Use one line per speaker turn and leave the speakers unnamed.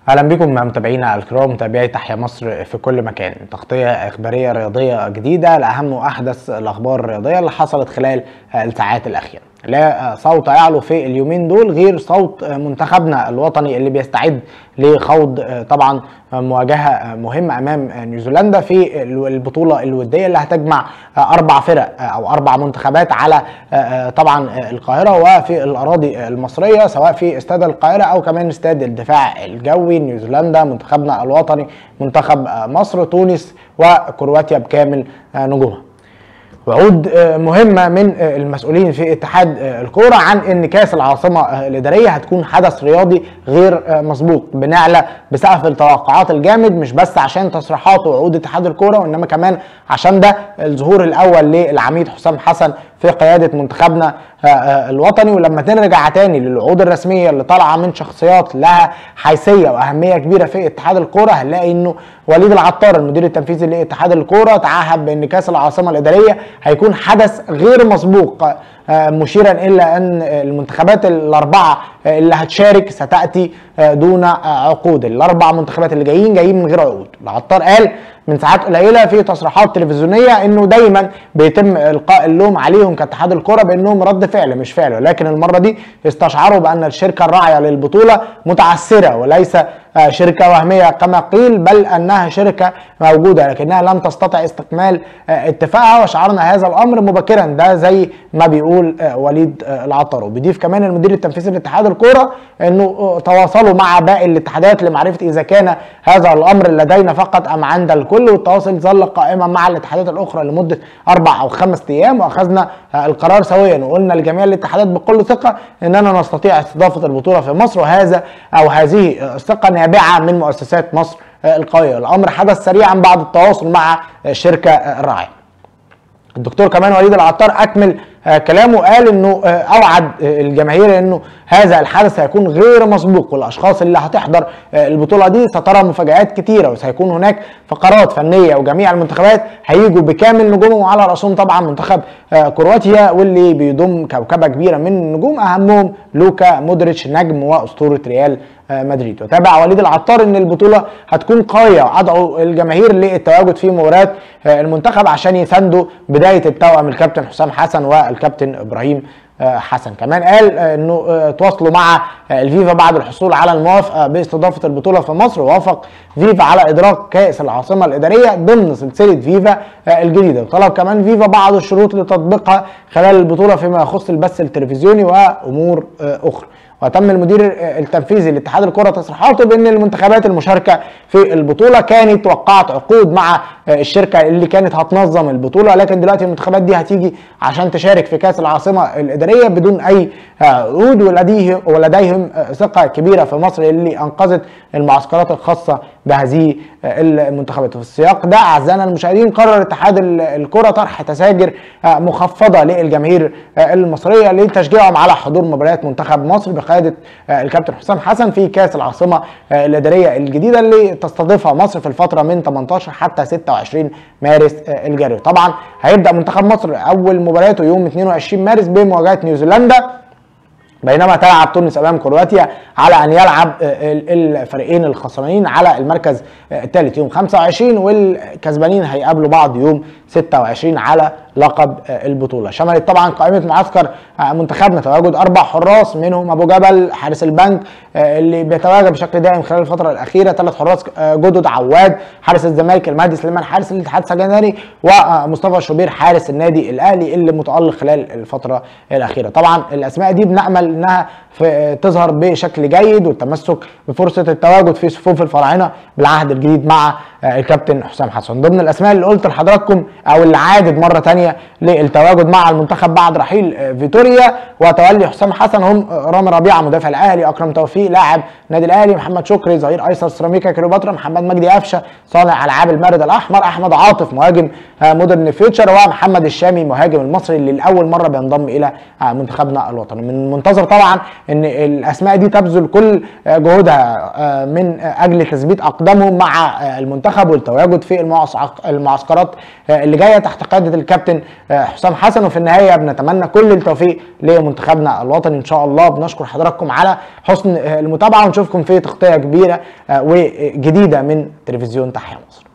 اهلا بكم متابعينا الكرام متابعي تحيا مصر في كل مكان تغطيه اخباريه رياضيه جديده لاهم واحدث الاخبار الرياضيه اللي حصلت خلال الساعات الاخيره لا صوت يعلو في اليومين دول غير صوت منتخبنا الوطني اللي بيستعد لخوض طبعا مواجهه مهمه امام نيوزيلندا في البطوله الوديه اللي هتجمع اربع فرق او اربع منتخبات على طبعا القاهره وفي الاراضي المصريه سواء في استاد القاهره او كمان استاد الدفاع الجوي نيوزيلندا منتخبنا الوطني منتخب مصر تونس وكرواتيا بكامل نجومها وعود مهمه من المسؤولين في اتحاد الكوره عن ان كاس العاصمه الاداريه هتكون حدث رياضي غير مسبوق بنعلى بسقف التوقعات الجامد مش بس عشان تصريحات وعود اتحاد الكوره وانما كمان عشان ده الظهور الاول للعميد حسام حسن في قياده منتخبنا الوطني ولما نرجع تاني للوعود الرسميه اللي طالعه من شخصيات لها حيثيه واهميه كبيره في اتحاد الكوره هنلاقي انه وليد العطار المدير التنفيذي لاتحاد الكوره تعهد بان كاس العاصمه الاداريه هيكون حدث غير مسبوق مشيرا الى ان المنتخبات الاربعه اللي هتشارك ستاتي دون عقود الاربع منتخبات اللي جايين جايين من غير عقود العطار قال من ساعات قليله في تصريحات تلفزيونيه انه دايما بيتم القاء اللوم عليهم كاتحاد الكره بانهم رد فعل مش فعل ولكن المره دي استشعروا بان الشركه الراعيه للبطوله متعثره وليس شركه وهميه كما قيل بل انها شركه موجوده لكنها لم تستطع استكمال اتفاقها وشعرنا هذا الامر مبكرا ده زي ما بيقول وليد العطار وبيضيف كمان المدير التنفيذي لاتحاد الكوره انه تواصلوا مع باقي الاتحادات لمعرفه اذا كان هذا الامر لدينا فقط ام عند الكل والتواصل ظل قائما مع الاتحادات الاخرى لمده اربع او خمس ايام واخذنا القرار سويا وقلنا لجميع الاتحادات بكل ثقه اننا نستطيع استضافه البطوله في مصر وهذا او هذه الثقه نابعه من مؤسسات مصر القويه الامر حدث سريعا بعد التواصل مع الشركه الراعيه الدكتور كمان وليد العطار اكمل كلامه قال انه اوعد الجماهير انه هذا الحدث هيكون غير مسبوق والاشخاص اللي هتحضر البطوله دي سترى مفاجات كتيره وسيكون هناك فقرات فنيه وجميع المنتخبات هيجوا بكامل نجومهم على راسهم طبعا منتخب كرواتيا واللي بيضم كوكبه كبيره من النجوم اهمهم لوكا مودريتش نجم واسطوره ريال مدريد وتابع وليد العطار ان البطوله هتكون قويه ادعو الجماهير للتواجد في مباريات المنتخب عشان يساندوا بدايه التوأم الكابتن حسام حسن والكابتن ابراهيم حسن كمان قال انه تواصلوا مع الفيفا بعد الحصول على الموافقه باستضافه البطوله في مصر ووافق فيفا على ادراك كاس العاصمه الاداريه ضمن سلسله فيفا الجديده وطلب كمان فيفا بعض الشروط لتطبيقها خلال البطوله فيما يخص البث التلفزيوني وامور اخرى وتم المدير التنفيذي لاتحاد الكره تصريحاته بان المنتخبات المشاركه في البطوله كانت وقعت عقود مع الشركه اللي كانت هتنظم البطوله لكن دلوقتي المنتخبات دي هتيجي عشان تشارك في كاس العاصمه الاداريه بدون اي عقود ولديه ولديهم ثقه كبيره في مصر اللي انقذت المعسكرات الخاصه بهذه المنتخبات في السياق ده اعزائنا المشاهدين قرر اتحاد الكره طرح تساجر مخفضه للجماهير المصريه لتشجيعهم على حضور مباريات منتخب مصر بقياده الكابتن حسام حسن في كاس العاصمه الاداريه الجديده اللي تستضيفها مصر في الفتره من 18 حتى 26 مارس الجاري طبعا هيبدا منتخب مصر اول مبارياته يوم 22 مارس بمواجهه نيوزيلندا بينما تلعب تونس امام كرواتيا على ان يلعب الفريقين الخسرانين على المركز الثالث يوم 25 والكسبانين هيقابلوا بعض يوم 26 على لقب البطوله شملت طبعا قائمه معسكر منتخبنا تواجد اربع حراس منهم ابو جبل حارس البنك اللي بيتواجد بشكل دائم خلال الفتره الاخيره ثلاث حراس جدد عواد حارس الزمالك المهدي سليمان حارس الاتحاد السكندري ومصطفى شوبير حارس النادي الاهلي اللي متالق خلال الفتره الاخيره طبعا الاسماء دي بنامل انها تظهر بشكل جيد والتمسك بفرصه التواجد في صفوف الفراعنه بالعهد الجديد مع الكابتن حسام حسن ضمن الاسماء اللي قلت لحضراتكم او اللي عادت مره ثانيه للتواجد مع المنتخب بعد رحيل فيتوريا وتولي حسام حسن هم رامي ربيعه مدافع الاهلي اكرم توفيق لاعب النادي الاهلي محمد شكري ظهير ايسر سيراميكا كليوباترا محمد مجدي قفشه صانع العاب المارد الاحمر احمد عاطف مهاجم مودرن فيوتشر ومحمد الشامي مهاجم المصري اللي لاول مره بينضم الى منتخبنا الوطني من المنتظر طبعا ان الاسماء دي تبذل كل جهودها من اجل تثبيت اقدامهم مع المنتخب المنتخب والتواجد في المعسكرات اللي جايه تحت قياده الكابتن حسام حسن وفي النهايه بنتمنى كل التوفيق لمنتخبنا الوطني ان شاء الله بنشكر حضراتكم على حسن المتابعه ونشوفكم في تغطيه كبيره وجديده من تلفزيون تحيا مصر